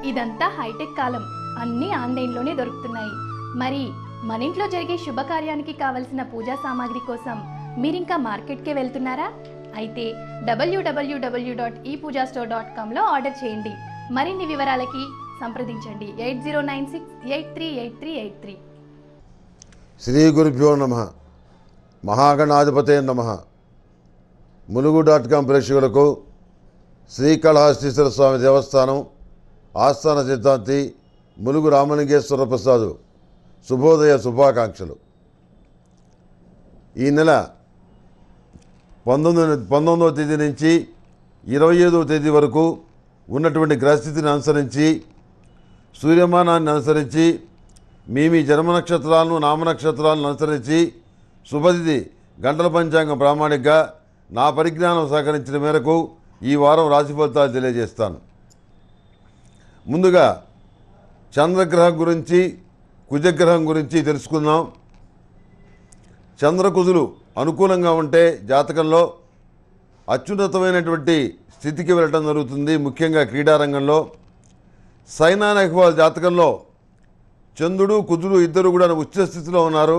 ఇదంతా హైటెక్ కాలం అన్నీ ఆన్లైన్లోనే దొరుకుతున్నాయి మరి మన ఇంట్లో జరిగే శుభకార్యానికి కావలసిన పూజా సామాగ్రి కోసం మీరింకా మార్కెట్కే వెళ్తున్నారా అయితే WWW dot e Pooja store dot కామ్లో ఆర్డర్ చేయండి మరిన్ని వివరాలకి సంప్రదించండి eight zero nine six eight three eight three eight three శ్రీ గురుభ్యో నమ మహాగణాధిపతే నమ ములుగు డాట్ కాం ప్రేక్షకులకు శ్రీకాళహస్తీశ్వర స్వామి దేవస్థానం ఆస్థాన సిద్ధాంతి ములుగు రామలింగేశ్వర ప్రసాద్ శుభోదయ శుభాకాంక్షలు ఈ నెల పంతొమ్మిది పంతొమ్మిదవ తేదీ నుంచి ఇరవై ఐదవ తేదీ వరకు ఉన్నటువంటి గ్రహస్థితిని అనుసరించి సూర్యమానాన్ని అనుసరించి మీ మీ జన్మ నక్షత్రాలను నామ నక్షత్రాలను అనుసరించి శుభతిథి గంటల పంచాంగం ప్రామాణికగా నా పరిజ్ఞానం సహకరించిన మేరకు ఈ వారం రాశి ఫలితాలు తెలియజేస్తాను ముందుగా చంద్రగ్రహం గురించి కుజగ్రహం గురించి తెలుసుకుందాం చంద్రకుజులు అనుకూలంగా ఉంటే జాతకంలో అత్యున్నతమైనటువంటి స్థితికి వెళ్ళటం జరుగుతుంది ముఖ్యంగా క్రీడారంగంలో సైనా నెహ్వాల్ జాతకంలో చంద్రుడు కుజుడు ఇద్దరు కూడా ఉచ్చ స్థితిలో ఉన్నారు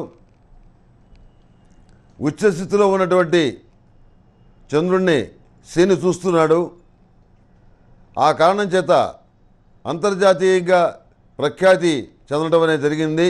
ఉచ్చ స్థితిలో ఉన్నటువంటి చంద్రుణ్ణి శని చూస్తున్నాడు ఆ కారణం చేత అంతర్జాతీయంగా ప్రఖ్యాతి చెందడం అనేది జరిగింది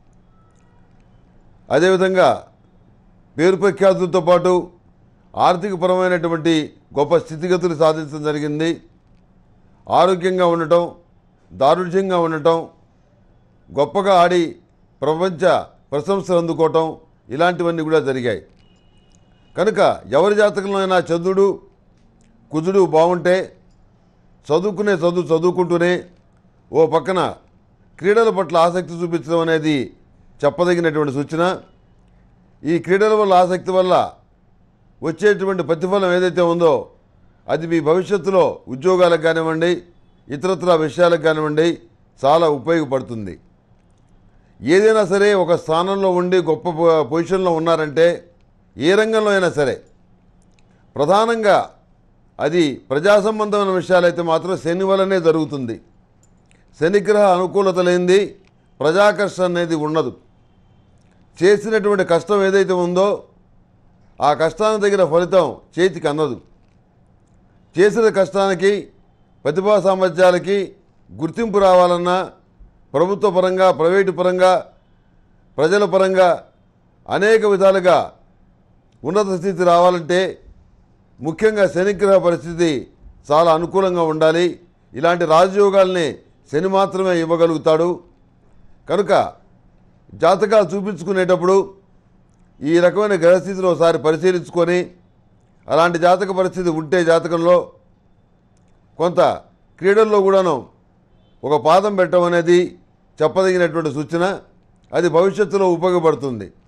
అదేవిధంగా పేరు ప్రఖ్యాతులతో పాటు ఆర్థికపరమైనటువంటి గొప్ప స్థితిగతులు సాధించడం జరిగింది ఆరోగ్యంగా ఉండటం దారుఢ్యంగా ఉండటం గొప్పగా ఆడి ప్రపంచ ప్రశంసలు అందుకోవటం ఇలాంటివన్నీ కూడా జరిగాయి కనుక ఎవరి జాతకంలో అయినా చంద్రుడు కుజుడు బాగుంటే చదువుకునే చదువు చదువుకుంటూనే ఓ పక్కన క్రీడల పట్ల ఆసక్తి చూపించడం అనేది చెప్పదగినటువంటి సూచన ఈ క్రీడల వల్ల ఆసక్తి వల్ల వచ్చేటువంటి ప్రతిఫలం ఏదైతే ఉందో అది మీ భవిష్యత్తులో ఉద్యోగాలకు కానివ్వండి ఇతరత్ర విషయాలకు కానివ్వండి చాలా ఉపయోగపడుతుంది ఏదైనా సరే ఒక స్థానంలో ఉండి గొప్ప పొ- పొజిషన్లో ఉన్నారంటే ఏ రంగంలో అయినా సరే ప్రధానంగా అది ప్రజా సంబంధమైన విషయాలైతే మాత్రం శని వల్లనే జరుగుతుంది శనిగ్రహ అనుకూలత లేనిది ప్రజాకర్షణ అనేది ఉండదు చేసినటువంటి కష్టం ఏదైతే ఉందో ఆ కష్టానికి తగిన ఫలితం చేతికి అందదు చేసిన కష్టానికి ప్రతిభా సామర్థ్యాలకి గుర్తింపు రావాలన్నా ప్రభుత్వ పరంగా ప్రైవేటు పరంగా ప్రజల పరంగా అనేక విధాలుగా ఉన్నత స్థితి రావాలంటే ముఖ్యంగా శనిగ్రహ పరిస్థితి చాలా అనుకూలంగా ఉండాలి ఇలాంటి రాజయోగాల్ని శని మాత్రమే ఇవ్వగలుగుతాడు కనుక జాతకాలు చూపించుకునేటప్పుడు ఈ రకమైన గ్రహస్థితిని ఒకసారి పరిశీలించుకొని అలాంటి జాతక పరిస్థితి ఉంటే జాతకంలో కొంత క్రీడల్లో కూడాను ఒక పాదం పెట్టడం అనేది చెప్పదగినటువంటి సూచన అది భవిష్యత్తులో ఉపయోగపడుతుంది